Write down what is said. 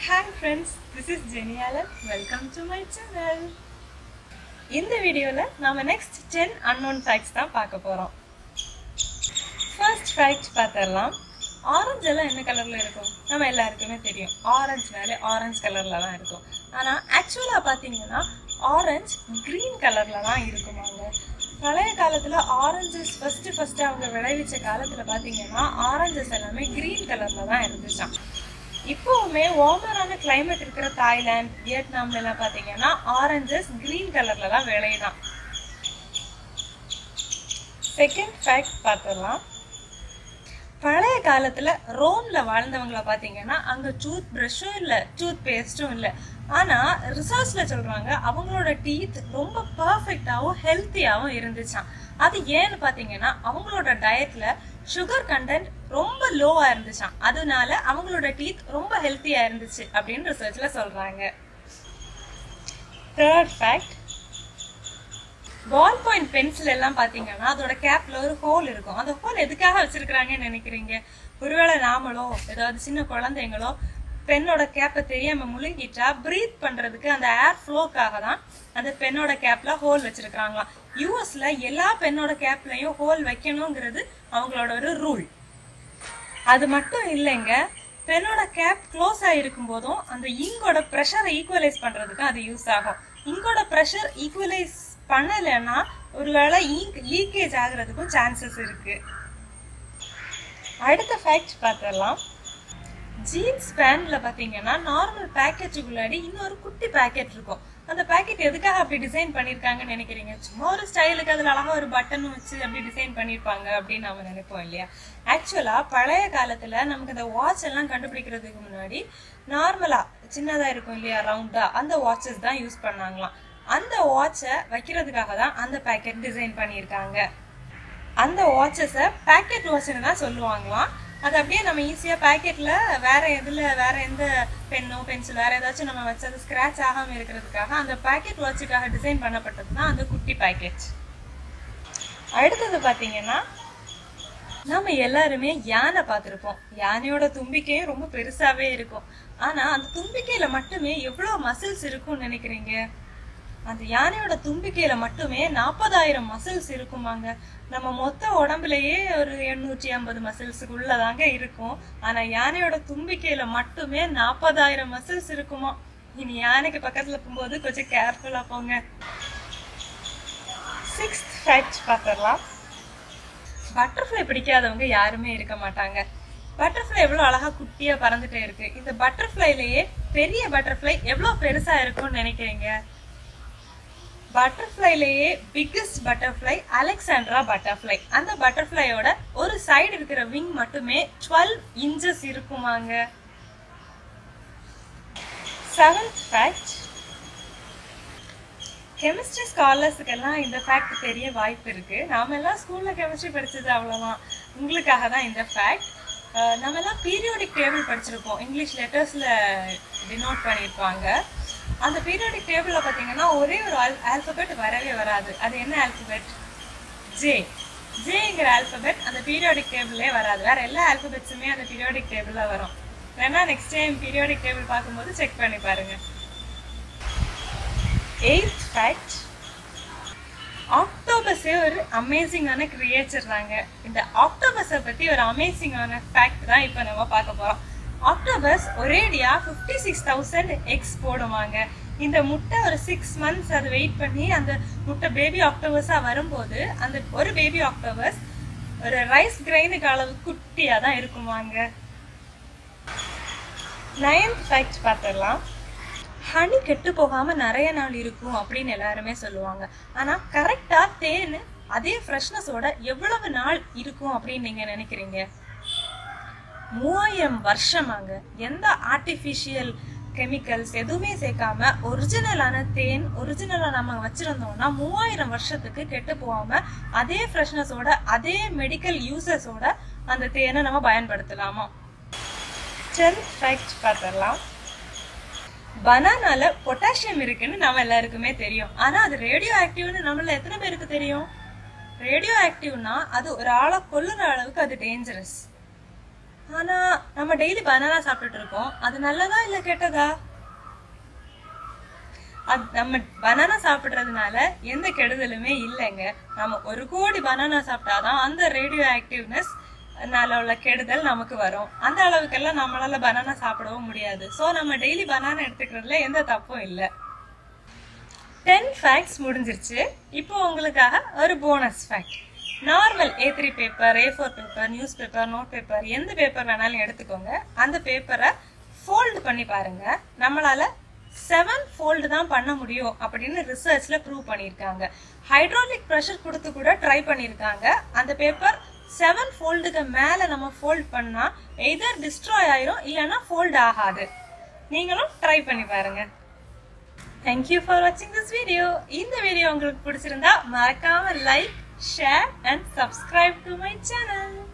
hi friends this is ஜெனியாலன் welcome to my channel இந்த வீடியோவில் நாம நெக்ஸ்ட் டென் அன்னோன் ஃபேக்ட்ஸ் தான் பார்க்க போகிறோம் ஃபர்ஸ்ட் ஃபேக்ட் பார்த்துடலாம் ஆரஞ்சு எல்லாம் என்ன கலரில் இருக்கும் நம்ம எல்லாருக்குமே தெரியும் ஆரஞ்சுனாலே ஆரஞ்சு கலரில் தான் இருக்கும் ஆனால் ஆக்சுவலாக பார்த்தீங்கன்னா ஆரஞ்சு க்ரீன் கலரில் தான் இருக்குமாங்க பழைய காலத்தில் ஆரஞ்சஸ் ஃபஸ்ட்டு ஃபஸ்ட்டு அவங்க விளைவிச்ச காலத்தில் பார்த்தீங்கன்னா ஆரஞ்சஸ் எல்லாமே க்ரீன் கலரில் தான் இருந்துச்சாம் இப்போவுமே வார்மரான கிளைமேட் இருக்கிற தாய்லாந்து வியட்நாம்ல எல்லாம் பாத்தீங்கன்னா ஆரஞ்சஸ் கிரீன் கலர்ல தான் விளையுதான் செகண்ட் ஃபேக்ட் பார்த்துடலாம் பழைய காலத்துல ரோம்ல வாழ்ந்தவங்கள பாத்தீங்கன்னா அங்க டூத் பிரஷும் இல்ல டூத் பேஸ்டும் இல்ல ஆனா ரிசர்ச்ல சொல்றாங்க அவங்களோட டீத் ரொம்ப பர்ஃபெக்டாவும் ஹெல்த்தியாவும் இருந்துச்சாம் அது ஏன்னு பாத்தீங்கன்னா அவங்களோட டயட்ல சுகர் கண்டென்ட் ரொம்ப லோவா இருந்துச்சாம் அதனால அவங்களோட டீத் ரொம்ப ஹெல்த்தியா இருந்துச்சு அப்படின்னு ரிசர்ச்ல சொல்றாங்க third fact ball point pencil எல்லாம் பாத்தீங்கன்னா அதோட கேப்ல ஒரு ஹோல் இருக்கும் அந்த ஹோல் எதுக்காக வச்சிருக்காங்கன்னு நினைக்கிறீங்க ஒருவேளை நாமளோ ஏதாவது சின்ன குழந்தைங்களோ பெண்ணோட கேப்பை தெரியாம முழுங்கிட்டா பிரீத் பண்றதுக்கு அந்த ஏர் ஃப்ளோக்காக தான் அந்த பெண்ணோட கேப்ல ஹோல் வச்சிருக்காங்களாம் யூஎஸ்ல எல்லா பெண்ணோட கேப்லயும் ஹோல் வைக்கணுங்கிறது அவங்களோட ஒரு ரூல் அது மட்டும் இல்லைங்க பெண்ணோட கேப் க்ளோஸ் ஆகிருக்கும் போதும் அந்த இங்கோட ப்ரெஷரை ஈக்குவலைஸ் பண்றதுக்கு அது யூஸ் ஆகும் இங்கோட ப்ரெஷர் ஈக்குவலைஸ் பண்ணலைன்னா ஒருவேளை இங்க் லீக்கேஜ் ஆகுறதுக்கும் சான்சஸ் இருக்கு அடுத்த ஃபேக்ட் பார்த்துடலாம் ஜீன்ஸ் பேண்ட்ல பாத்தீங்கன்னா நார்மல் பேக்கெட்டுக்குள்ளாடி இன்னொரு குட்டி பேக்கெட் இருக்கும் அந்த பேக்கெட் எதுக்காக அப்படி டிசைன் பண்ணிருக்காங்கன்னு நினைக்கிறீங்க சும்மா ஒரு ஸ்டைலுக்கு அதுல அழகா ஒரு பட்டன் வச்சு அப்படி டிசைன் பண்ணிருப்பாங்க அப்படின்னு நாம நினைப்போம் இல்லையா ஆக்சுவலா பழைய காலத்துல நமக்கு இந்த வாட்ச் எல்லாம் கண்டுபிடிக்கிறதுக்கு முன்னாடி நார்மலா சின்னதா இருக்கும் இல்லையா ரவுண்டா அந்த வாட்சஸ் தான் யூஸ் பண்ணாங்களாம் அந்த வாட்சை வைக்கிறதுக்காக தான் அந்த பேக்கெட் டிசைன் பண்ணியிருக்காங்க அந்த வாட்சஸை பேக்கெட் வாட்ச்னு தான் சொல்லுவாங்களாம் அது அப்படியே நம்ம ஈஸியாக பேக்கெட்டில் வேற எதில் வேற எந்த பென்னோ பென்சில் வேற ஏதாச்சும் நம்ம வச்சது ஸ்க்ராட்ச் ஆகாமல் இருக்கிறதுக்காக அந்த பேக்கெட் வாட்சுக்காக டிசைன் பண்ணப்பட்டது தான் அந்த குட்டி பேக்கெட் அடுத்தது பார்த்தீங்கன்னா நம்ம எல்லாருமே யானை பார்த்துருப்போம் யானையோட தும்பிக்கையும் ரொம்ப பெருசாவே இருக்கும் ஆனா அந்த தும்பிக்கையில மட்டுமே எவ்வளவு மசில்ஸ் இருக்கும்னு நினைக்கிறீங்க அந்த யானையோட தும்பிக்கையில மட்டுமே நாற்பதாயிரம் மசில்ஸ் இருக்குமாங்க நம்ம மொத்த உடம்புலயே ஒரு எண்ணூற்றி ஐம்பது மசில்ஸுக்குள்ளதாங்க இருக்கும் ஆனா யானையோட தும்பிக்கையில மட்டுமே நாற்பதாயிரம் மசில்ஸ் இருக்குமா இனி யானைக்கு பக்கத்துல போகும்போது கொஞ்சம் கேர்ஃபுல்லா போங்க சிக்ஸ்த் ஃபேக்ட் பார்த்துடலாம் பட்டர்ஃப்ளை பிடிக்காதவங்க யாருமே இருக்க மாட்டாங்க பட்டர்ஃப்ளை எவ்வளவு அழகா குட்டியா பறந்துட்டே இருக்கு இந்த பட்டர்ஃப்ளைலயே பெரிய பட்டர்ஃப்ளை எவ்வளவு பெருசா இருக்கும்னு நினைக்கிறீங்க பட்டர்ஃப்ளைலயே பிக்கஸ்ட் பட்டர்ஃப்ளை அலெக்சாண்ட்ரா பட்டர்ஃப்ளை அந்த பட்டர்ஃப்ளையோட ஒரு சைடு இருக்கிற விங் மட்டுமே டுவெல் இன்ச்சஸ் இருக்குமாங்க செவன்த் ஃபேக்ட் கெமிஸ்ட்ரி ஸ்காலர்ஸுக்கெல்லாம் இந்த ஃபேக்ட் தெரிய வாய்ப்பு இருக்கு நாம எல்லாம் ஸ்கூல்ல கெமிஸ்ட்ரி படிச்சது அவ்வளவுதான் உங்களுக்காக தான் இந்த ஃபேக்ட் நம்ம எல்லாம் பீரியோடிக் டேபிள் படிச்சிருப்போம் இங்கிலீஷ் லெட்டர்ஸ்ல டினோட் பண்ணியிருப்பாங்க அந்த பீரியோடிக் டேபிள்ல பாத்தீங்கன்னா ஒரே ஒரு ஆல்பபெட் வரவே வராது அது என்ன ஆல்பபெட் ஜே ஜேங்கிற ஆல்பபெட் அந்த பீரியோடிக் டேபிள்லே வராது வேற எல்லா ஆல்பபெட்ஸுமே அந்த பீரியோடிக் டேபிள்ல வரும் வேணா நெக்ஸ்ட் டைம் பீரியோடிக் டேபிள் பார்க்கும்போது செக் பண்ணி பாருங்க எயித் ஃபேக்ட் ஆக்டோபஸே ஒரு அமேசிங்கான கிரியேச்சர் தாங்க இந்த ஆக்டோபஸை பத்தி ஒரு அமேசிங்கான ஃபேக்ட் தான் இப்போ நம்ம பார்க்க போறோம் ஆக்டோபஸ் ஒரேடியா ஃபிஃப்டி சிக்ஸ் தௌசண்ட் எக்ஸ் போடுவாங்க இந்த முட்டை ஒரு சிக்ஸ் மந்த்ஸ் அது வெயிட் பண்ணி அந்த முட்டை பேபி ஆக்டோபஸா வரும்போது அந்த ஒரு பேபி ஆக்டோபஸ் ஒரு ரைஸ் கிரைனுக்கு அளவு குட்டியா தான் இருக்குமாங்க நைன்த் ஃபேக்ட் பார்த்துடலாம் ஹனி கெட்டு போகாம நிறைய நாள் இருக்கும் அப்படின்னு எல்லாருமே சொல்லுவாங்க ஆனா கரெக்டா தேன் அதே ஃப்ரெஷ்னஸோட எவ்வளவு நாள் இருக்கும் அப்படின்னு நீங்க நினைக்கிறீங்க மூவாயிரம் வருஷமாங்க எந்த ஆர்டிஃபிஷியல் கெமிக்கல்ஸ் எதுவுமே சேர்க்காம ஒரிஜினலான தேன் ஒரிஜினலா நம்ம வச்சிருந்தோம்னா மூவாயிரம் வருஷத்துக்கு கெட்டு போகாம அதே ஃப்ரெஷ்னஸோட அதே மெடிக்கல் யூசஸோட அந்த தேனை நம்ம பயன்படுத்தலாமா டென்த் ஃபேக்ட் பார்த்துடலாம் பனானால பொட்டாசியம் இருக்குன்னு நம்ம எல்லாருக்குமே தெரியும் ஆனா அது ரேடியோ ஆக்டிவ்னு நம்மள எத்தனை பேருக்கு தெரியும் ரேடியோ ஆக்டிவ்னா அது ஒரு ஆளை கொல்லுற அளவுக்கு அது டேஞ்சரஸ் ஆனா நம்ம டெய்லி பனானா சாப்பிட்டுட்டு இருக்கோம் அது நல்லதா இல்ல கெட்டதா அது நம்ம பனானா சாப்பிடுறதுனால எந்த கெடுதலுமே இல்லைங்க நம்ம ஒரு கோடி பனானா சாப்பிட்டாதான் அந்த ரேடியோ ஆக்டிவ்னஸ் அதனால உள்ள கெடுதல் நமக்கு வரும் அந்த அளவுக்கெல்லாம் நம்மளால பனானா சாப்பிடவும் முடியாது சோ நம்ம டெய்லி பனானா எடுத்துக்கிறதுல எந்த தப்பும் இல்லை டென் ஃபேக்ட்ஸ் முடிஞ்சிருச்சு இப்போ உங்களுக்காக ஒரு bonus fact normal A three paper A four paper news paper note paper எந்த பேப்பர் வேணாலும் எடுத்துக்கோங்க அந்த பேப்பரை ஃபோல்டு பண்ணி பாருங்க நம்மளால செவன் ஃபோல்டு தான் பண்ண முடியும் அப்படின்னு ரிசர்ச்ல ப்ரூவ் பண்ணியிருக்காங்க ஹைட்ராலிக் ப்ரெஷர் கொடுத்து கூட ட்ரை பண்ணியிருக்காங்க அந்த பேப்பர் செவன் ஃபோல்டுக்கு மேல நம்ம ஃபோல்ட் பண்ணா எதர் டிஸ்ட்ராய் ஆயிரும் இல்லைன்னா ஃபோல்ட் ஆகாது நீங்களும் ட்ரை பண்ணி பாருங்க தேங்க்யூ ஃபார் வாட்சிங் திஸ் வீடியோ இந்த வீடியோ உங்களுக்கு பிடிச்சிருந்தா மறக்காம like share and subscribe to my channel